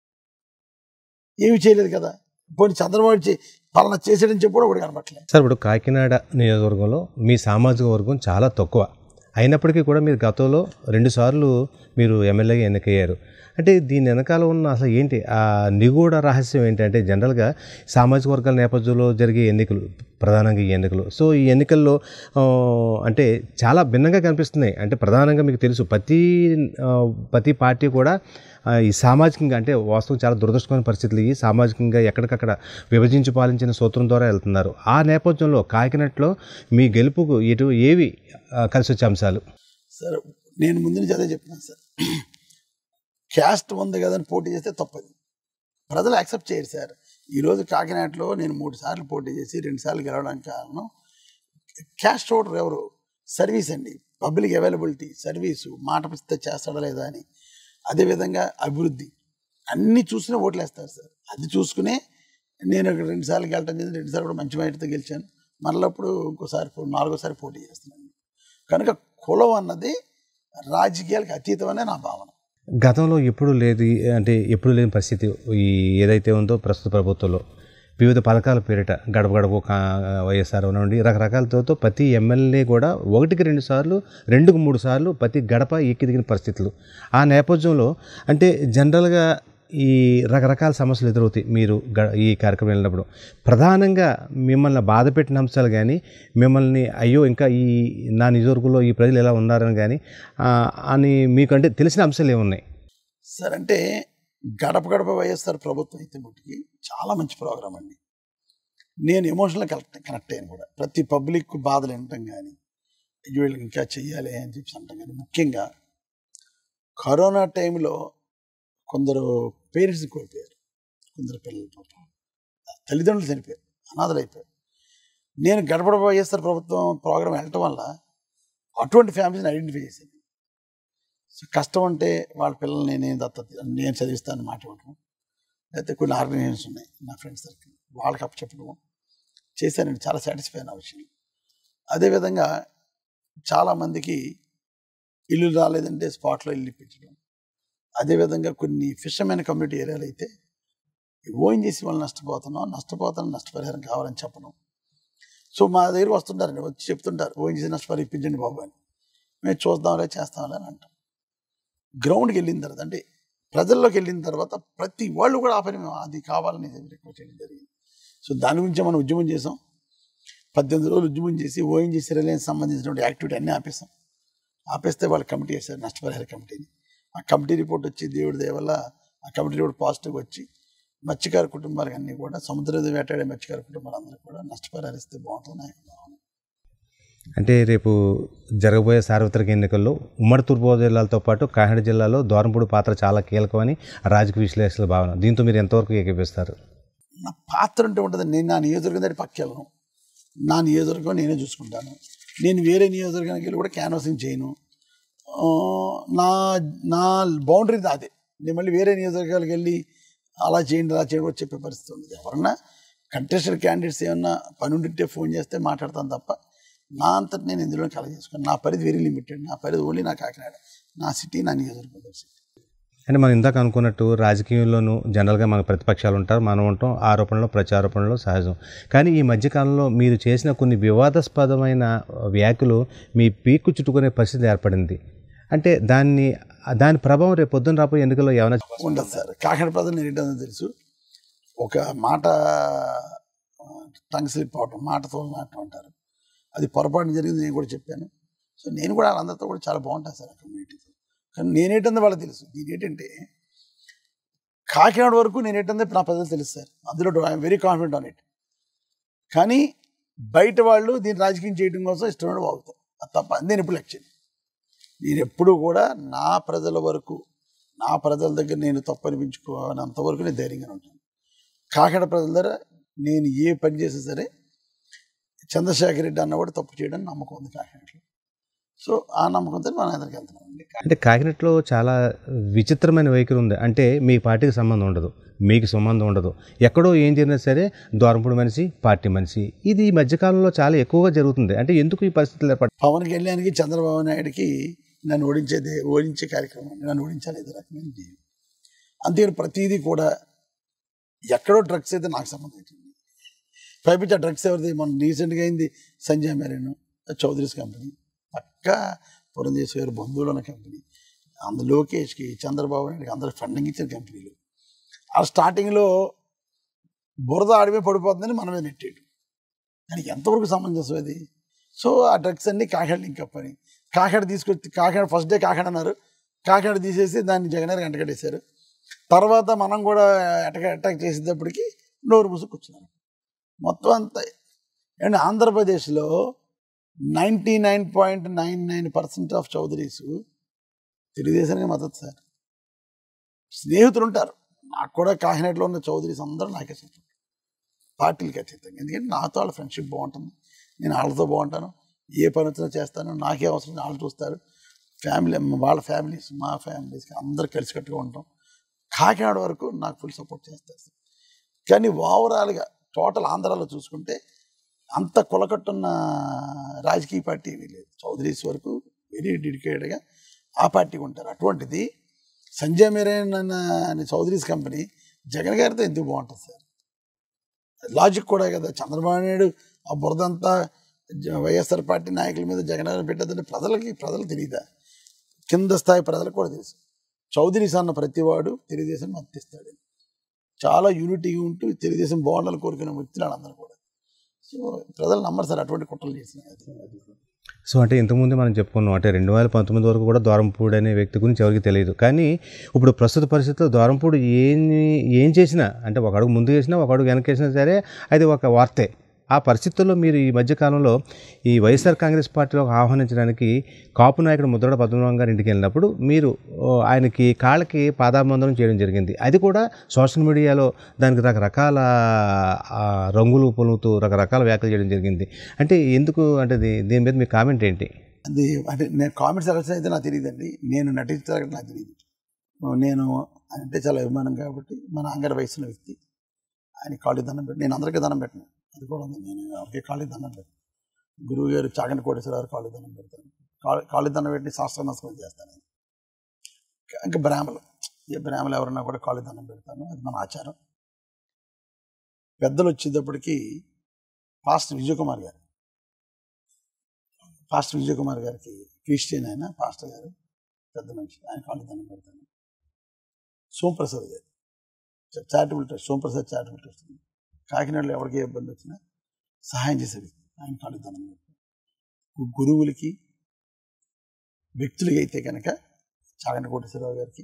ఏమి చేయలేదు కదా పోనీ చంద్రబాబు చే పాలన చేసాడని చెప్పి కూడా ఒకటి కనపట్లేదు సార్ ఇప్పుడు కాకినాడ నియోజకవర్గంలో మీ సామాజిక వర్గం చాలా తక్కువ అయినప్పటికీ కూడా మీరు గతంలో రెండుసార్లు మీరు ఎమ్మెల్యేగా ఎన్నికయ్యారు అంటే దీని వెనకాల ఉన్న అసలు ఏంటి ఆ నిగూఢ రహస్యం ఏంటంటే జనరల్గా సామాజిక వర్గాల నేపథ్యంలో జరిగే ఎన్నికలు ప్రధానంగా ఈ ఎన్నికలు సో ఈ ఎన్నికల్లో ఆ, అంటే చాలా భిన్నంగా కనిపిస్తున్నాయి అంటే ప్రధానంగా మీకు తెలుసు ప్రతి ఆ, ప్రతి పార్టీ కూడా ఆ, ఈ సామాజికంగా అంటే వాస్తవం చాలా దురదృష్టమైన పరిస్థితులు ఈ సామాజికంగా ఎక్కడికక్కడ విభజించి పాలించిన సూత్రం ద్వారా వెళ్తున్నారు ఆ నేపథ్యంలో కాకినాడలో మీ గెలుపుకు ఎటు ఏవి ఆ, కలిసి వచ్చే అంశాలు సార్ నేను ముందు నుంచి అదే చెప్తున్నాను సార్ క్యాస్ట్ ఉంది కదని పోటీ చేస్తే తప్పది ప్రజలు యాక్సెప్ట్ చేయరు సార్ ఈరోజు కాకినాడలో నేను మూడు సార్లు పోటీ చేసి రెండు సార్లు గెలవడానికి కారణం క్యాస్ట్ ఓటర్ ఎవరు సర్వీస్ అండి పబ్లిక్ అవైలబిలిటీ సర్వీసు మాట పిస్తే చేస్తాడా లేదా అని అదేవిధంగా అభివృద్ధి అన్నీ చూసుకునే ఓట్లు వేస్తారు సార్ అది చూసుకునే నేను ఇక్కడ రెండు సార్లు గెలటం జరిగింది రెండు సార్లు కూడా మంచి మైటితో గెలిచాను మళ్ళప్పుడు ఇంకోసారి పో- నాలుగోసారి పోటీ చేస్తున్నాను కనుక కులం అన్నది రాజకీయాలకు అతీతమనే నా భావన గతంలో ఎప్పుడు లేదు ఈ- అంటే ఎప్పుడు లేని పరిస్థితి ఈ ఏదైతే ఉందో ప్రస్తుత ప్రభుత్వంలో వివిధ పథకాల పేరిట గడప గడప కా- వైఎస్ఆర్ నుండి రకరకాలతో ప్రతి ఎమ్మెల్యే కూడా ఒకటికి రెండు సార్లు రెండుకు మూడు సార్లు ప్రతి గడప ఎక్కి దిగిన పరిస్థితులు ఆ నేపథ్యంలో అంటే జనరల్గా ఈ రకరకాల సమస్యలు ఎదురవుతాయి మీరు గ- ఈ కార్యక్రమం వెళ్ళినప్పుడు ప్రధానంగా మిమ్మల్ని బాధ పెట్టిన అంశాలు కానీ మిమ్మల్ని అయ్యో ఇంకా ఈ నా నియోజకవర్గంలో ఈ ప్రజలు ఎలా ఉన్నారని కానీ ఆ, అని మీకంటే తెలిసిన అంశాలు ఏమున్నాయి సార్ అంటే గడప గడప వైఎస్ఆర్ ప్రభుత్వం అయితే మటుకి చాలా మంచి ప్రోగ్రామ్ అండి నేను ఎమోషనల్ కనెక్ట్ కనెక్ట్ అయ్యాను కూడా ప్రతి పబ్లిక్ బాధలు వినటం కానీ వీళ్ళకి ఇంకా చెయ్యాలి అని చెప్పి అంటాం కానీ ముఖ్యంగా కరోనా టైంలో కొందరు పేరెంట్స్ కోల్పోయారు కొందరు పిల్లలు పాపం తల్లిదండ్రులు చనిపోయారు అనాథలు అయిపోయారు నేను గడప గడప వైఎస్ఆర్ ప్రభుత్వం ప్రోగ్రాం వెళ్ళటం వల్ల అటువంటి ఫ్యామిలీని ఐడెంటిఫై చేశాను సో కష్టం అంటే వాళ్ళ పిల్లల్ని నేను దత్తత నేను చదివిస్తాను మాట ఇవ్వటం లేకపోతే కొన్ని ఆర్గనైజేషన్స్ ఉన్నాయి నా ఫ్రెండ్స్ సర్కిల్ వాళ్ళకి అప్పచెప్పడం చేశానండి చాలా సాటిస్ఫై అయిన విషయం అదేవిధంగా చాలామందికి ఇల్లు రాలేదంటే స్పాట్లో ఇల్లు ఇప్పించడం అదేవిధంగా కొన్ని ఫిషర్మెన్ కమ్యూనిటీ ఏరియాలు అయితే ఓన్ చేసి వాళ్ళు నష్టపోతున్నాం నష్టపోతాను నష్టపరిహారం కావాలని చెప్పడం సో మా దగ్గర వస్తుంటారండి వచ్చి చెప్తుంటారు ఓన్ చేసి నష్టపరి ఇప్పించండి బాబు అని మేము చూద్దాంలే చేస్తాంలే అని అంటాం గ్రౌండ్కి వెళ్ళిన తర్వాత అంటే ప్రజల్లోకి వెళ్ళిన తర్వాత ప్రతి వాళ్ళు కూడా ఆ పని మేము అది కావాలని రిక్వెస్ట్ చేయడం జరిగింది సో దాని గురించి మనం ఉద్యమం చేసాం పద్దెనిమిది రోజులు ఉద్యమం చేసి ఓఎన్జీసీ రిలయన్స్ సంబంధించినటువంటి యాక్టివిటీ అన్నీ ఆపేసాం ఆపేస్తే వాళ్ళు కమిటీ వేశారు నష్టపరిహార కమిటీని ఆ కమిటీ రిపోర్ట్ వచ్చి దేవుడి దయ వల్ల ఆ కమిటీ రిపోర్ట్ పాజిటివ్ వచ్చి మత్స్యకార కుటుంబాలకు అన్నీ కూడా సముద్ర వేటాడే మత్స్యకార కుటుంబాలందరూ కూడా నష్టపరిహారం ఇస్తే బాగుంటుంది నాకు భావన. అంటే రేపు జరగబోయే సార్వత్రిక ఎన్నికల్లో ఉమ్మడి తూర్పుగోదావరి జిల్లాలతో పాటు కాకినాడ జిల్లాలో దోరంపూడి పాత్ర చాలా కీలకమని రాజకీయ విశ్లేషకుల భావన దీంతో మీరు ఎంతవరకు ఏకీపిస్తారు నా పాత్ర అంటే ఉంటుంది నేను నా నియోజకవర్గం దగ్గర పక్కెళ్ళను నా నియోజకవర్గం నేనే చూసుకుంటాను నేను వేరే నియోజకవర్గానికి వెళ్ళి కూడా క్యాన్వాసింగ్ చేయను ఆ, నా నా బౌండరీ అదే నేను మళ్ళీ వేరే నియోజకవర్గాలకు వెళ్ళి అలా చేయండి అలా చేయండి కూడా చెప్పే పరిస్థితి ఉంది ఎవరన్నా కంటెస్టెడ్ క్యాండిడేట్స్ ఏమన్నా పని ఉండింటే ఫోన్ చేస్తే మాట్లాడతాను తప్ప నా అంతటి నేను ఇందులో కలగ చేసుకోను నా పరిధి వెరీ లిమిటెడ్ నా పరిధి ఓన్లీ నా కాకినాడ నా సిటీ నా నియోజకవర్గం సిటీ అంటే మనం ఇందాక అనుకున్నట్టు రాజకీయంలోనూ జనరల్గా మన ప్రతిపక్షాలు ఉంటారు మనం ఉంటాం ఆరోపణలు ప్రత్యారోపణలు సహజం కానీ ఈ మధ్యకాలంలో మీరు చేసిన కొన్ని వివాదాస్పదమైన వ్యాఖ్యలు మీ పీక్కు చుట్టుకునే పరిస్థితి ఏర్పడింది అంటే దాన్ని దాని ప్రభావం రేపు పొద్దున్న రాబోయే ఎన్నికల్లో ఏమైనా ఉండదు సార్ కాకినాడ ప్రజలు నేను ఏంటో తెలుసు ఒక మాట టంగ్ స్లిప్ అవటం మాట తోలినట్టు అంటారు అది పొరపాటు జరిగింది నేను కూడా చెప్పాను సో నేను కూడా వాళ్ళందరితో కూడా చాలా బాగుంటాను సార్ ఆ కమ్యూనిటీతో కానీ నేనేంటందో వాళ్ళకి తెలుసు దీని ఏంటంటే కాకినాడ వరకు నేనేంటందో నా ప్రజలు తెలుసు సార్ అందులో I'm very confident on it కానీ బయట వాళ్ళు దీన్ని రాజకీయం చేయడం కోసం ఇష్టమైన వాగుతారు అది తప్ప నేను ఎప్పుడు లెక్చర్ నేను ఎప్పుడు కూడా నా ప్రజల వరకు నా ప్రజల దగ్గర నేను తప్పు అనిపించుకోనంత వరకు నేను ధైర్యంగా ఉంటాను కాకినాడ ప్రజల దగ్గర నేను ఏ పని చేసినా సరే చంద్రశేఖర్ రెడ్డి అన్నవాడు తప్పు చేయడం నమ్మకం ఉంది కాకినాడలో సో ఆ నమ్మకంతో మనం ఎదురుకు వెళ్తున్నామండి అంటే కాకినాడలో చాలా విచిత్రమైన వైఖరి ఉంది అంటే మీ పార్టీకి సంబంధం ఉండదు మీకు సంబంధం ఉండదు ఎక్కడో ఏం జరిగినా సరే దూరంపుడు మనిషి పార్టీ మనిషి ఇది ఈ మధ్యకాలంలో చాలా ఎక్కువగా జరుగుతుంది అంటే ఎందుకు ఈ పరిస్థితులు ఏర్పడ పవన్ కళ్యాణ్కి చంద్రబాబు నాయుడుకి నన్ను ఓడించేది ఓడించే కార్యక్రమం నన్ను ఓడించాలి ఇది రకమైన జీవి అంతేకాని ప్రతిదీ కూడా ఎక్కడో డ్రగ్స్ అయితే నాకు సంబంధం అవుతుంది పైపించి ఆ డ్రగ్స్ ఎవరిది మన రీసెంట్గా అయింది సంజయ్ మెరీన్ చౌదరీస్ కంపెనీ పక్కా పురంధేశ్వరి గారి బంధువులు ఉన్న కంపెనీ అందు లోకేష్కి చంద్రబాబు నాయుడుకి అందరూ ఫండింగ్ ఇచ్చిన కంపెనీలు ఆ స్టార్టింగ్లో బురద ఆడిమే పడిపోతుందని మనమే నెట్టేయడం కానీ ఎంతవరకు సమంజసం అది సో ఆ డ్రగ్స్ అన్ని కాకినాడ లింక్ అప్ అని కాకినాడ తీసుకొచ్చి కాకినాడ ఫస్ట్ డే కాకినాడ అన్నారు కాకినాడ తీసేసి దాన్ని జగన్ గంటగట్టేశారు తర్వాత మనం కూడా అటాక్ అటాక్ చేసేటప్పటికి నోరు మూసి కూర్చున్నారు మొత్తం అంతా అండ్ ఆంధ్రప్రదేశ్లో ninety nine point nine nine percent of Chowdarys తెలుగుదేశానికి మద్దతు సార్ స్నేహితులు ఉంటారు నాకు కూడా కాకినాడలో ఉన్న చౌదరీస్ అందరూ నాకే సపోర్ట్ పార్టీలకి అతీతంగా ఎందుకంటే నాతో వాళ్ళ ఫ్రెండ్షిప్ బాగుంటుంది నేను వాళ్ళతో బాగుంటాను ఏ పని వచ్చినా చేస్తాను నాకే అవసరం వాళ్ళు చూస్తారు ఫ్యామిలీ వాళ్ళ ఫ్యామిలీస్ మా ఫ్యామిలీస్కి అందరూ కలిసికట్టుగా ఉంటాం కాకినాడ వరకు నాకు ఫుల్ సపోర్ట్ చేస్తారు సార్. కానీ ఓవరాల్గా టోటల్ ఆంధ్రాలో చూసుకుంటే అంత కులకట్టున్న రాజకీయ పార్టీ ఏమీ లేదు చౌదరీస్ వరకు వెరీ డెడికేటెడ్గా ఆ పార్టీకి ఉంటారు అటువంటిది సంజయ్ మీరేన్ అన్న అనే చౌదరీస్ కంపెనీ జగన్ గారితో ఎందుకు బాగుంటుంది సార్ లాజిక్ కూడా కదా చంద్రబాబు నాయుడు ఆ బురదంతా జ- వైఎస్ఆర్ పార్టీ నాయకుల మీద జగన్ గారిని పెట్టద్దంటే ప్రజలకి ప్రజలు తెలియదా కింద స్థాయి ప్రజలకు కూడా తెలుసు చౌదరీస్ అన్న ప్రతివాడు తెలుగుదేశం మద్దతిస్తాడు చాలా యూనిటీగా ఉంటూ తెలుగుదేశం బాగుండాలని కోరుకునే వ్యక్తులు అందరూ కూడా సో ప్రజలు నమ్మరు సార్ అటువంటి కుట్రలు చేసిన సో అంటే ఇంతకుముందు మనం చెప్పుకున్నాం అంటే రెండు వేల పంతొమ్మిది వరకు కూడా దూరంపూడి అనే వ్యక్తి గురించి ఎవరికి తెలియదు కానీ ఇప్పుడు ప్రస్తుత పరిస్థితుల్లో దూరంపూడి ఏం ఏం చేసినా అంటే ఒక అడుగు ముందు చేసినా ఒక అడుగు వెనక వేసినా సరే అది ఒక వార్తే ఆ పరిస్థితుల్లో మీరు ఈ మధ్యకాలంలో ఈ వైఎస్ఆర్ కాంగ్రెస్ పార్టీలోకి ఆహ్వానించడానికి కాపు నాయకుడు ముద్రడ పద్మనాభం గారి ఇంటికి వెళ్ళినప్పుడు మీరు ఓ, ఆయనకి కాళ్ళకి పాదాబంధనం చేయడం జరిగింది అది కూడా సోషల్ మీడియాలో దానికి రకరకాల ఆ, రంగులు పొలుగుతూ రకరకాల వ్యాఖ్యలు చేయడం జరిగింది అంటే ఎందుకు అంటే దీ- దీని మీద మీ కామెంట్ ఏంటి అది అంటే నేను కామెడీ సెలక్షన్ అయితే నాకు తెలియదండి నేను నటించడానికి నాకు తెలియదు నేను అంటే చాలా అభిమానం కాబట్టి మా నాన్నగారి వయసున్న వ్యక్తి ఆయన కాళీ దండం పెట్టి నేను అందరికీ దండం పెట్టను అది కూడా ఉంది నేను ఎవరికి కాళీ దండం పెట్టను గురువు గారు చాగంటి కోటేశ్వరరావు కాళీ దండం పెడతాను కాళీ కాళీ దండం పెట్టి శాస్త్ర నమస్కారం చేస్తాను నేను ఇంకా బ్రాహ్మలు ఏ బ్రాహ్మలు ఎవరన్నా కూడా కాళీ దండం పెడతాను అది మన ఆచారం పెద్దలు వచ్చేటప్పటికి పాస్టర్ విజయకుమార్ గారు పాస్టర్ విజయకుమార్ గారికి క్రిస్టియన్ ఆయన పాస్టర్ గారు పెద్ద మనిషి ఆయన కాళ్ళు దండం పెడతాను సోంప్రసాద్ గారు charitable trust Somprasad charitable trust ఉంది. కాకినాడలో ఎవరికి ఏ ఇబ్బంది వచ్చినా సహాయం చేసే వ్యక్తి ఆయన కాళ్ళు దండం పెడతాను గు- గురువులకి వ్యక్తులకి అయితే కనుక చాగంటి కోటేశ్వరరావు గారికి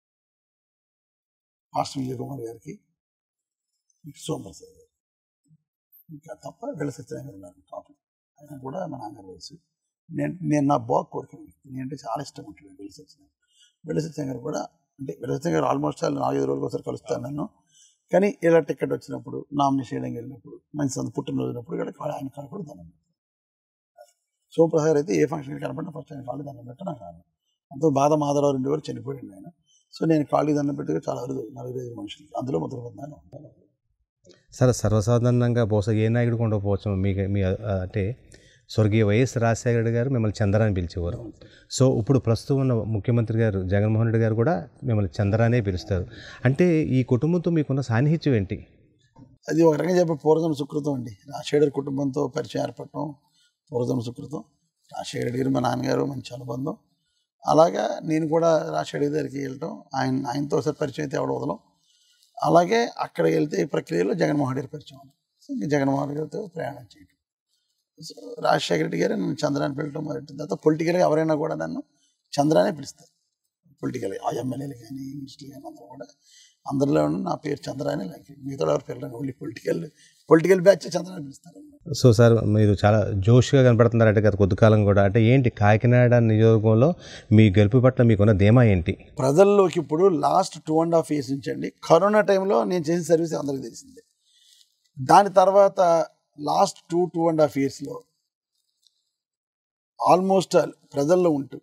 పాస్టర్ విజయకుమార్ గారికి సోంప్రసాద్ గారు ఇంకా తప్ప వీళ్ళ సత్యనారాయణ గారు ఉన్నారు టాప్ ఆయన కూడా మా నాన్నగారి వయసు నేను నేను నా బాగా కోరిక నేనంటే చాలా ఇష్టం ఉంటుంది వీళ్ళ సత్యనారాయణ వీళ్ళ సత్యనారాయణ గారు కూడా అంటే వీళ్ళ సత్యనారాయణ గారు ఆల్మోస్ట్ వాళ్ళు నాలుగైదు రోజులకు ఒకసారి కలుస్తాను నన్ను కానీ ఇలా టికెట్ వచ్చినప్పుడు నామినేషన్ చేయడానికి వెళ్ళినప్పుడు మంచి సంత పుట్టినరోజు ఉన్నప్పుడు ఇక్కడ కాళ్ళ- ఆయన కాళ్ళు కూడా దండం పెడతాను శివప్రసాద్ గారు అయితే ఏ ఫంక్షన్కి కనపడినా ఫస్ట్ ఆయన కాళ్ళు దండం పెట్ట నాకు రాను అంత బాధ మాధవరావు రెండు వారు చనిపోయింది ఆయన సో నేను కాళ్ళు దండం పెట్టి చాలా అరుదు నలుగురు ఐదు మనుషులకి అందులో మొదలు పొందాను సరే సర్వసాధారణంగా బహుశా ఏ నాయకుడు ఉండకపోవచ్చు మీకు మీ ఆ, అంటే స్వర్గీయ వైఎస్ రాజశేఖర గారు మిమ్మల్ని చంద్ర అని పిలిచేవారు సో ఇప్పుడు ప్రస్తుతం ఉన్న ముఖ్యమంత్రి గారు జగన్మోహన్ రెడ్డి గారు కూడా మిమ్మల్ని చంద్ర అనే పిలుస్తారు అంటే ఈ కుటుంబంతో మీకున్న సాన్నిహిత్యం ఏంటి అది ఒక రకంగా చెప్పే పూర్వజన్మ సుకృతం అండి రాజశేఖర్ కుటుంబంతో పరిచయం ఏర్పడటం పూర్వజన్మ సుకృతం రాజశేఖర్ గారు మా నాన్నగారు మంచి అనుబంధం అలాగా నేను కూడా రాజశేఖర్ గారికి వెళ్ళటం ఆయన ఆయనతో ఒకసారి పరిచయం అయితే ఎవడ వదలం అలాగే అక్కడ వెళ్తే ఈ ప్రక్రియలో జగన్మోహన్ రెడ్డి పరిచయం అవ్వడం. సో ఇంకా జగన్మోహన్ రెడ్డి గారితో ప్రయాణం చేయటం సో రాజశేఖర రెడ్డి గారు నన్ను చంద్రాన్ని పిలవటం మొదలెట్టిన తర్వాత పొలిటికల్గా ఎవరైనా కూడా నన్ను చంద్రానే పిలుస్తారు పొలిటికల్గా ఆ ఎమ్మెల్యేలు కానీ మినిస్టర్లు కానీ అందరూ కూడా అందరిలోనూ నా పేరు చంద్రానే లైక్ మిగతా ఎవరు పిల్లలు ఓన్లీ పొలిటికల్ పొలిటికల్ బ్యాచ్ చంద్రాన్ని పిలుస్తారు సో సార్ మీరు చాలా జోష్గా కనపడుతున్నారంటే గత కొద్ది కాలం కూడా అంటే ఏంటి కాకినాడ నియోజకవర్గంలో మీ గెలుపు పట్ల మీకున్న ధీమా ఏంటి ప్రజల్లోకి ఇప్పుడు last two and half years నుంచి అండి కరోనా టైంలో నేను చేసిన సర్వీస్ అందరికీ తెలిసిందే దాని తర్వాత last two two and half ఇయర్స్లో ఆల్మోస్ట్ ఆల్ ప్రజల్లో ఉంటూ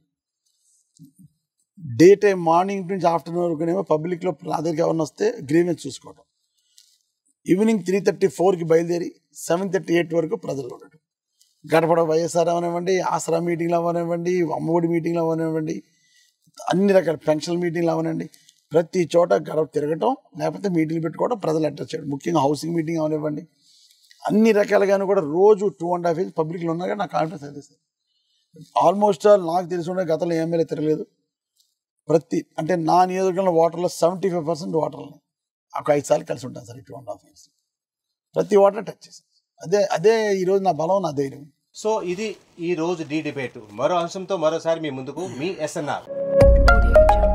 డే టైం మార్నింగ్ నుంచి ఆఫ్టర్నూన్ వరకునేమో పబ్లిక్లో నా దగ్గరికి ఎవరిని వస్తే గ్రీవెన్స్ చూసుకోవడం ఈవినింగ్ త్రీ థర్టీ ఫోర్కి బయలుదేరి సెవెన్ థర్టీ ఎయిట్ వరకు ప్రజల్లో ఉండటం గడపడ వైఎస్ఆర్ అవనివ్వండి ఆసరా మీటింగ్లు అవనివ్వండి అమ్మఒడి మీటింగ్లు అవనివ్వండి అన్ని రకాల పెన్షన్ మీటింగ్లు అవనండి ప్రతి చోట గడప తిరగటం లేకపోతే మీటింగ్లు పెట్టుకోవడం ప్రజలు అడ్రస్ చేయడం ముఖ్యంగా హౌసింగ్ మీటింగ్ అవనివ్వండి అన్ని రకాలుగాను కూడా రోజు టూ అండ్ హాఫ్ ఇయర్స్ పబ్లిక్లో ఉన్నా కానీ నాకు కాన్ఫిడెన్స్ అయితే సార్ ఆల్మోస్ట్ ఆల్ నాకు తెలిసి ఉండే గతంలో ఎమ్మెల్యే తిరగలేదు ప్రతి అంటే నా నియోజకవర్గంలో వాటర్లో సెవెంటీ ఫైవ్ పర్సెంట్ వాటర్ని ఒక ఐదు సార్లు కలిసి ఉంటాను సార్ ఈ టూ అండ్ హాఫ్ ఇయర్స్ ప్రతి వాటర్ టచ్ చేశాను అదే అదే ఈరోజు నా బలం నా ధైర్యం సో ఇది ఈ రోజు డీ డిబేట్ మరో అంశంతో మరోసారి మీ ముందుకు మీ ఎస్ఎన్ఆర్ Audio Jungle.